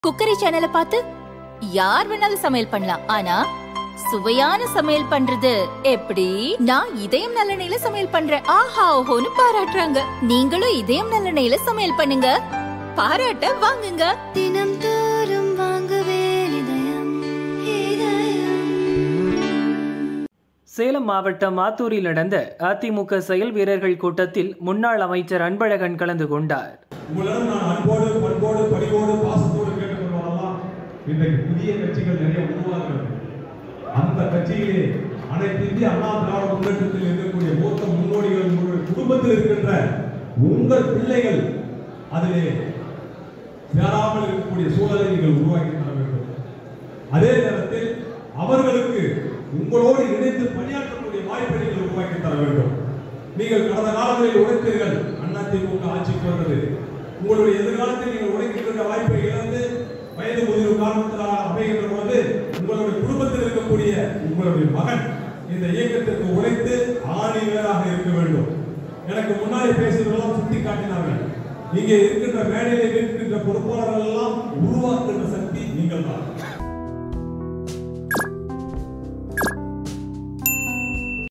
cookery சேனலை பார்த்து யார் வேணாலும் சமையல் பண்ணலாம் ஆனா சுவையான சமையல் பண்றது எப்படி நான் இதயம் நல்லெண்ணெயில சமையல் பண்றேன் ஆஹா ஓஹோன்னு பாராட்டுறாங்க நீங்களும் இதயம் நல்லெண்ணெயில சமையல் பண்ணுங்க பாராட்ட வாங்குங்க தினம் தோறும் வாங்குவே இதயம் இதயம் சேலம் மாவட்டம் ஆத்தூரில் நடந்த அதிமுக செயல் வீரர்கள் கூட்டத்தில் முன்னாள் அமைச்சர் அன்பழகன் கலந்து கொண்டார் உங்களிடம் நான் அன்போடு பண்போடு பணிவோடு பாசத்தோடு கேட்டுக்கொள்வதெல்லாம் இன்றைக்கு புதிய கட்சிகள் நிறைய உருவாகிறது அந்த கட்சியிலே அனைத்து இந்திய அண்ணா திராவிட முன்னேற்றத்தில் இருக்கக்கூடிய மூத்த முன்னோடிகள் உங்களுடைய குடும்பத்தில் இருக்கின்ற உங்கள் பிள்ளைகள் அதிலே சேராமல் இருக்கக்கூடிய சூழலை நீங்கள் உருவாக்கி தர வேண்டும் அதே நேரத்தில் அவர்களுக்கு உங்களோடு இணைந்து பணியாற்றக்கூடிய வாய்ப்பை நீங்கள் உருவாக்கி தர வேண்டும் நீங்கள் கடந்த காலங்களில் உழைத்தீர்கள் அதிமுக ஆட்சிக்கு வந்தது உங்களுடைய எதிர்காலத்தில் நீங்கள் உழைக்கின்ற வாய்ப்பை இழந்து வயது முதிர்வு காரணத்தினால் அமைகின்ற பொழுது உங்களுடைய குடும்பத்தில் இருக்கக்கூடிய உங்களுடைய மகன் இந்த இயக்கத்திற்கு உழைத்து ஆணி வேறாக இருக்க வேண்டும் எனக்கு முன்னாடி பேசியவர்களெல்லாம் சுட்டி காட்டினார்கள் இங்கே இருக்கின்ற மேடையிலே இருக்கின்ற பொறுப்பாளர்கள் எல்லாம் உருவாக்குகின்ற சக்தி